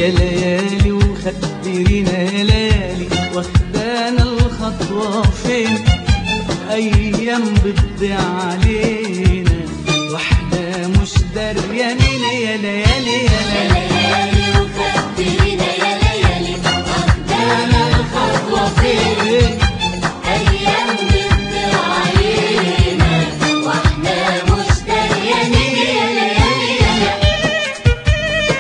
يا ليالي وخدرينا يا ليالي واخدانا الخطوة فين أيام بتضيع علينا واحنا مش دريانين يا ليالي يا يا ليالي ليالي وخدرينا يا ليالي واخدانا الخطوة فين أيام بتضيع علينا واحنا مش دريانين يا ليالي يا ليالي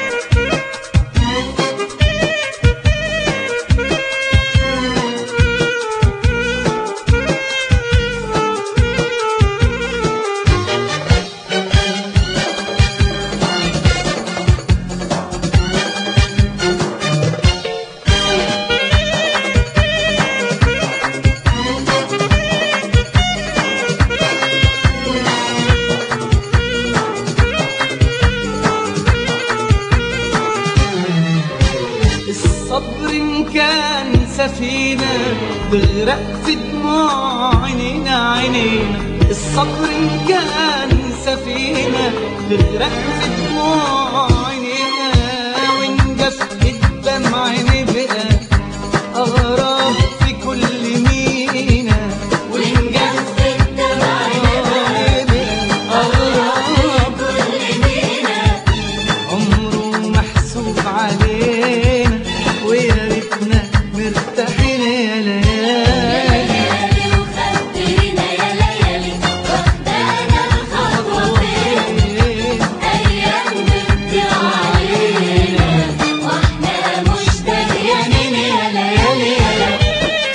الصبر إن كان سفينة بغرق في دموع عينينا عينينا الصبر إن كان سفينة بغرق في دموع عينينا ونجف الدمع نبقى أغراب في كل مينا ونجف الدمع نبقى أغراب كل مينا عمره محسوب علينا ويا ريتنا مرتاحين يا ليالي ليالي وخدرينا يا ليالي واخدانا الخطوة فين أيام بتضيع علينا واحنا مش دريانين يا ليالي يا ليالي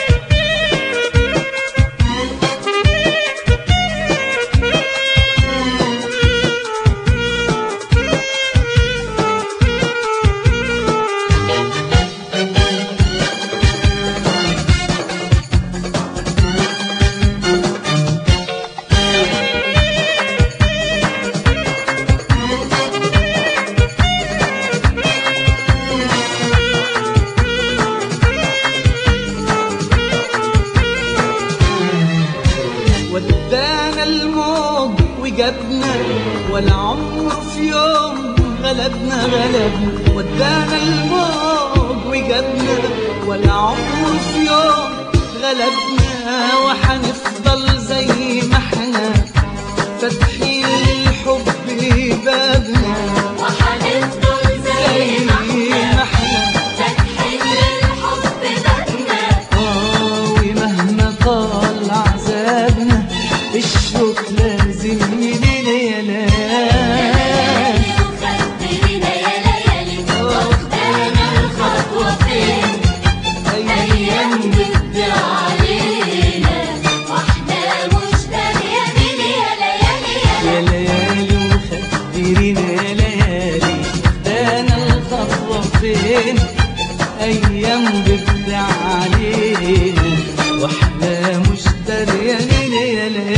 ودانا الموج وجابنا ولا عمره في يوم غلبنا غلبنا ودانا الموج وجابنا ولا عمره في يوم غلبنا وحنفضل زي ما احنا فاتحين للحب بابنا وحنفضل زي ما احنا احنا فاتحين للحب بابنا آه ومهما طال عذابنا الشوق لازم يلينا يا ليالي ليالي وخدرينا يا ليالي واخدانا الخطوة فين أيام بتضيع علينا واحنا مش دريانين يا ليالي يا يا ليالي وخدرينا يا ليالي انا الخطوة فين ايام بتضيع علينا واحنا مش دريانين يا ليالي